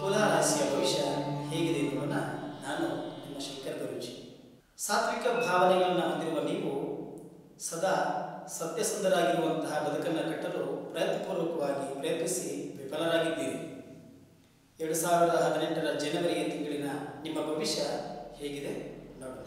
ತುಲಾ ರಾಶಿಯ ಭವಿಷ್ಯ ಹೇಗಿದೆ ನೋಡೋಣ ನಾನು ನಿಮ್ಮ ಶಂಕರ ಗುರುಜಿ ಸಾತ್ವಿಕ ಭಾವನೆಗಳನ್ನು ಹೊಂದಿರುವ ನೀವು ಸದಾ ಸತ್ಯಸಂಧರಾಗಿರುವಂತಹ ಬದುಕನ್ನು ಕಟ್ಟಲು ಪ್ರಯತ್ನಪೂರ್ವಕವಾಗಿ ಪ್ರಯತ್ನಿಸಿ ವಿಫಲರಾಗಿದ್ದೀರಿ ಎರಡು ಸಾವಿರದ ಹದಿನೆಂಟರ ಜನವರಿ ತಿಂಗಳಿನ ನಿಮ್ಮ ಭವಿಷ್ಯ ಹೇಗಿದೆ ನೋಡೋಣ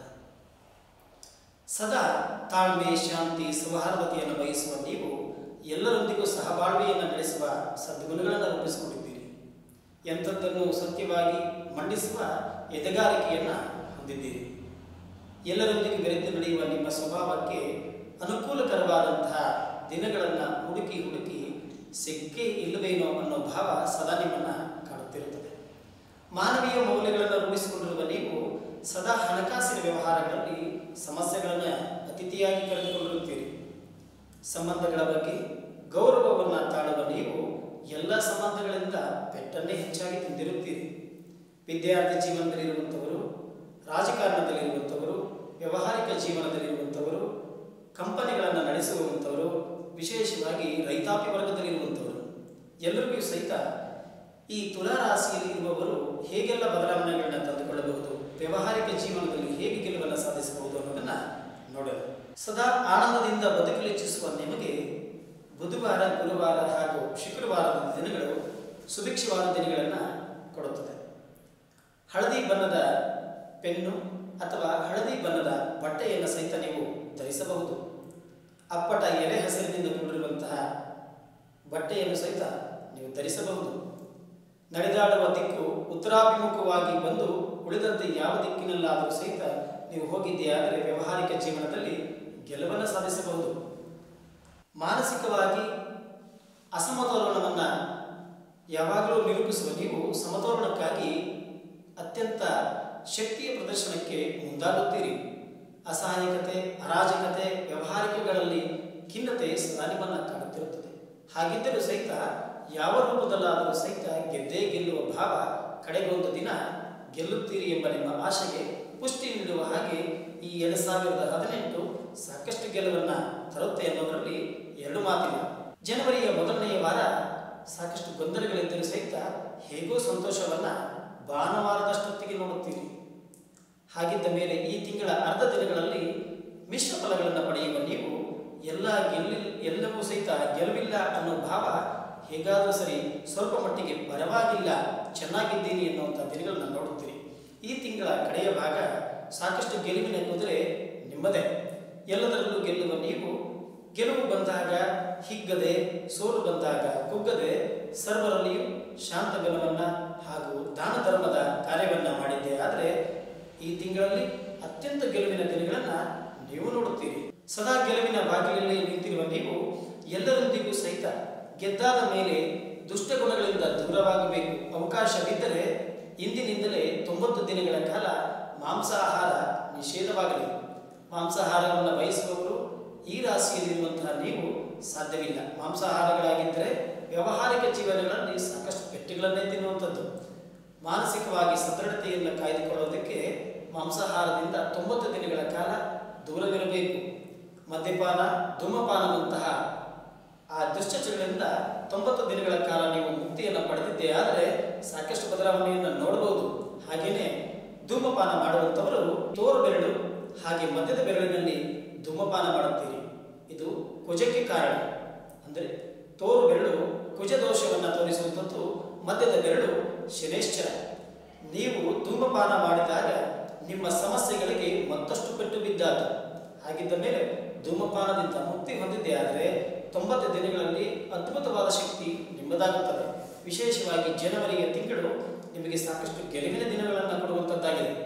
ಸದಾ ತಾಳ್ಮೆ ಶಾಂತಿ ಸೌಹಾರ್ದತೆಯನ್ನು ಬಯಸುವ ನೀವು ಎಲ್ಲರೊಂದಿಗೂ ಸಹಬಾಳ್ವೆಯನ್ನು ನಡೆಸುವ ಸದ್ಗುಣಗಳನ್ನು ರೂಪಿಸಿಕೊಂಡಿದ್ದೀರಿ ಎಂಥದ್ದನ್ನು ಸತ್ಯವಾಗಿ ಮಂಡಿಸುವ ಎದೆಗಾರಿಕೆಯನ್ನು ಹೊಂದಿದ್ದೀರಿ ಎಲ್ಲರೊಂದಿಗೆ ಬೆರೆತು ನಡೆಯುವ ನಿಮ್ಮ ಸ್ವಭಾವಕ್ಕೆ ಅನುಕೂಲಕರವಾದಂತಹ ದಿನಗಳನ್ನು ಹುಡುಕಿ ಹುಡುಕಿ ಸಿಕ್ಕೇ ಇಲ್ಲವೇನೋ ಅನ್ನೋ ಭಾವ ಸದಾ ನಿಮ್ಮನ್ನು ಕಾಡುತ್ತಿರುತ್ತದೆ ಮಾನವೀಯ ಮೌಲ್ಯಗಳನ್ನು ರೂಢಿಸಿಕೊಂಡಿರುವ ನೀವು ಸದಾ ಹಣಕಾಸಿನ ವ್ಯವಹಾರಗಳಲ್ಲಿ ಸಮಸ್ಯೆಗಳನ್ನು ಅತಿಥಿಯಾಗಿ ಕರೆದುಕೊಂಡಿರುತ್ತೀರಿ ಸಂಬಂಧಗಳ ಬಗ್ಗೆ ಗೌರವವನ್ನು ತಾಳುವ ನೀವು ಎಲ್ಲ ಸಂಬಂಧಗಳಿಂದ ಪೆಟ್ಟನ್ನೇ ಹೆಚ್ಚಾಗಿ ತಿಂದಿರುತ್ತೀರಿ ವಿದ್ಯಾರ್ಥಿ ಜೀವನದಲ್ಲಿರುವಂಥವರು ರಾಜಕಾರಣದಲ್ಲಿರುವಂಥವರು ವ್ಯಾವಹಾರಿಕ ಜೀವನದಲ್ಲಿರುವಂಥವರು ಕಂಪನಿಗಳನ್ನು ನಡೆಸುವಂಥವರು ವಿಶೇಷವಾಗಿ ರೈತಾಪಿ ವರ್ಗದಲ್ಲಿರುವಂಥವರು ಎಲ್ಲರಿಗೂ ಸಹಿತ ಈ ತುಲಾ ರಾಶಿಯಲ್ಲಿ ಇರುವವರು ಹೇಗೆಲ್ಲ ಬದಲಾವಣೆಗಳನ್ನ ತಂದುಕೊಳ್ಳಬಹುದು ವ್ಯಾವಹಾರಿಕ ಜೀವನದಲ್ಲಿ ಹೇಗೆ ಗೆಲುವನ್ನು ಸಾಧಿಸಬಹುದು ಅನ್ನೋದನ್ನ ನೋಡೋಣ ಸದಾ ಆನಂದದಿಂದ ಬದುಕಲು ಇಚ್ಛಿಸುವ ನಿಮಗೆ ಬುಧವಾರ ಗುರುವಾರ ಹಾಗೂ ಶುಕ್ರವಾರದ ದಿನಗಳು ಸುಭಿಕ್ಷವಾದ ದಿನಗಳನ್ನು ಕೊಡುತ್ತದೆ ಹಳದಿ ಬಣ್ಣದ ಪೆನ್ನು ಅಥವಾ ಹಳದಿ ಬಣ್ಣದ ಬಟ್ಟೆಯನ್ನು ಸಹಿತ ನೀವು ಧರಿಸಬಹುದು ಅಪ್ಪಟ ಎಲೆ ಹಸಿರಿನಿಂದ ಕೂಡಿರುವಂತಹ ಬಟ್ಟೆಯನ್ನು ಸಹಿತ ನೀವು ಧರಿಸಬಹುದು ನಡೆದಾಡುವ ದಿಕ್ಕು ಉತ್ತರಾಭಿಮುಖವಾಗಿ ಬಂದು ಉಳಿದಂತೆ ಯಾವ ದಿಕ್ಕಿನಲ್ಲಾದರೂ ಸಹಿತ ನೀವು ಹೋಗಿದೆಯಾದರೆ ವ್ಯಾವಹಾರಿಕ ಜೀವನದಲ್ಲಿ ಗೆಲುವನ್ನು ಸಾಧಿಸಬಹುದು ಮಾನಸಿಕವಾಗಿ ಅಸಮತೋಲನವನ್ನು ಯಾವಾಗಲೂ ನಿರೂಪಿಸುವ ನೀವು ಸಮತೋಲನಕ್ಕಾಗಿ ಅತ್ಯಂತ ಶಕ್ತಿಯ ಪ್ರದರ್ಶನಕ್ಕೆ ಮುಂದಾಗುತ್ತೀರಿ ಅಸಹಾಯಕತೆ ಅರಾಜಕತೆ ವ್ಯವಹಾರಿಕಗಳಲ್ಲಿ ಖಿನ್ನತೆ ಸದಾ ನಿಮ್ಮನ್ನು ಕಾಡುತ್ತಿರುತ್ತದೆ ಹಾಗಿದ್ದರೂ ಸಹಿತ ಯಾವ ರೂಪದಲ್ಲಾದರೂ ಸಹಿತ ಗೆದ್ದೇ ಗೆಲ್ಲುವ ಭಾವ ಕಡೆಗೊಂದು ದಿನ ಗೆಲ್ಲುತ್ತೀರಿ ಎಂಬ ನಿಮ್ಮ ಆಶೆಗೆ ಪುಷ್ಟಿ ನೀಡುವ ಹಾಗೆ ಈ ಎರಡು ಸಾವಿರದ ಹದಿನೆಂಟು ಸಾಕಷ್ಟು ಗೆಲುವನ್ನು ತರುತ್ತೆ ಅನ್ನೋದರಲ್ಲಿ ಎರಡು ಮಾತಿಲ್ಲ ಜನವರಿಯ ಮೊದಲನೆಯ ವಾರ ಸಾಕಷ್ಟು ಗೊಂದಲಗಳಿದ್ದರೂ ಸಹಿತ ಹೇಗೋ ಸಂತೋಷವನ್ನ ಭಾನುವಾರದಷ್ಟೊತ್ತಿಗೆ ನೋಡುತ್ತೀರಿ ಹಾಗಿದ್ದ ಮೇಲೆ ಈ ತಿಂಗಳ ಅರ್ಧ ದಿನಗಳಲ್ಲಿ ಮಿಶ್ರ ಫಲಗಳನ್ನು ಪಡೆಯುವ ನೀವು ಎಲ್ಲ ಗೆಲ್ಲಿ ಎಲ್ಲವೂ ಸಹಿತ ಗೆಲುವಿಲ್ಲ ಅನ್ನೋ ಭಾವ ಹೇಗಾದರೂ ಸರಿ ಸ್ವಲ್ಪ ಮಟ್ಟಿಗೆ ಪರವಾಗಿಲ್ಲ ಚೆನ್ನಾಗಿದ್ದೀನಿ ಎನ್ನುವಂಥ ದಿನಗಳನ್ನ ನೋಡುತ್ತೀರಿ ಈ ತಿಂಗಳ ಕಡೆಯ ಭಾಗ ಸಾಕಷ್ಟು ಗೆಲುವಿನ ಕುದುರೆ ನಿಮ್ಮದೇ ಎಲ್ಲದರಲ್ಲೂ ಗೆಲ್ಲುವ ನೀವು ಗೆಲುವು ಬಂದಾಗ ಹಿಗ್ಗದೆ ಸೋಲು ಬಂದಾಗ ಕುಗ್ಗದೆ ಸರ್ವರಲ್ಲಿಯೂ ಶಾಂತ ಬೆಲವನ್ನು ಹಾಗೂ ದಾನ ಧರ್ಮದ ಕಾರ್ಯವನ್ನು ಮಾಡಿದ್ದೆ ಆದರೆ ಈ ತಿಂಗಳಲ್ಲಿ ಅತ್ಯಂತ ಗೆಲುವಿನ ದಿನಗಳನ್ನು ನೀವು ನೋಡುತ್ತೀರಿ ಸದಾ ಗೆಲುವಿನ ಬಾಗಿಲಲ್ಲಿ ನಿಂತಿರುವ ನೀವು ಎಲ್ಲರೊಂದಿಗೂ ಸಹಿತ ಗೆದ್ದಾದ ಮೇಲೆ ದುಷ್ಟಗುಣಗಳಿಂದ ದೂರವಾಗಬೇಕು ಅವಕಾಶವಿದ್ದರೆ ಇಂದಿನಿಂದಲೇ ತೊಂಬತ್ತು ದಿನಗಳ ಕಾಲ ಮಾಂಸಾಹಾರ ನಿಷೇಧವಾಗಲಿ ಮಾಂಸಾಹಾರವನ್ನು ಬಯಸುವವರು ಈ ರಾಶಿಯಲ್ಲಿರುವಂತಹ ನೀವು ಸಾಧ್ಯವಿಲ್ಲ ಮಾಂಸಾಹಾರಗಳಾಗಿದ್ದರೆ ವ್ಯಾವಹಾರಿಕ ಜೀವನಗಳಲ್ಲಿ ಸಾಕಷ್ಟು ಪೆಟ್ಟುಗಳನ್ನೇ ತಿನ್ನುವಂಥದ್ದು ಮಾನಸಿಕವಾಗಿ ಸದೃಢತೆಯನ್ನು ಕಾಯ್ದುಕೊಳ್ಳೋದಕ್ಕೆ ಮಾಂಸಾಹಾರದಿಂದ ತೊಂಬತ್ತು ದಿನಗಳ ಕಾಲ ದೂರವಿರಬೇಕು ಮದ್ಯಪಾನ ಧೂಮಪಾನದಂತಹ ಆ ದುಶ್ಚಟಗಳಿಂದ ತೊಂಬತ್ತು ದಿನಗಳ ಕಾಲ ನೀವು ಮುಕ್ತಿಯನ್ನು ಪಡೆದಿದ್ದೇ ಆದರೆ ಸಾಕಷ್ಟು ಬದಲಾವಣೆಯನ್ನು ನೋಡಬಹುದು ಹಾಗೆಯೇ ಧೂಮಪಾನ ಮಾಡುವಂಥವರು ತೋರು ಬೆರಳು ಹಾಗೆ ಮಧ್ಯದ ಬೆರಳಿನಲ್ಲಿ ಧೂಮಪಾನ ಮಾಡುತ್ತೀರಿ ಇದು ಕುಜಕ್ಕೆ ಕಾರಣ ಅಂದರೆ ತೋರು ಬೆರಳು ಕುಜ ದೋಷವನ್ನು ತೋರಿಸುವಂಥದ್ದು ಮಧ್ಯದ ಬೆರಳು ಶನೇಶ್ಚರ ನೀವು ಧೂಮಪಾನ ಮಾಡಿದಾಗ ನಿಮ್ಮ ಸಮಸ್ಯೆಗಳಿಗೆ ಮತ್ತಷ್ಟು ಪೆಟ್ಟು ಬಿದ್ದಾತು ಹಾಗಿದ್ದ ಮೇಲೆ ಧೂಮಪಾನದಿಂದ ಮುಕ್ತಿ ಹೊಂದಿದ್ದೆ ಆದರೆ ತೊಂಬತ್ತು ದಿನಗಳಲ್ಲಿ ಅದ್ಭುತವಾದ ಶಕ್ತಿ ನಿಮ್ಮದಾಗುತ್ತದೆ ವಿಶೇಷವಾಗಿ ಜನವರಿಯ ತಿಂಗಳು ನಿಮಗೆ ಸಾಕಷ್ಟು ಗೆಲುವಿನ ದಿನಗಳನ್ನು ಕೊಡುವಂಥದ್ದಾಗಿದೆ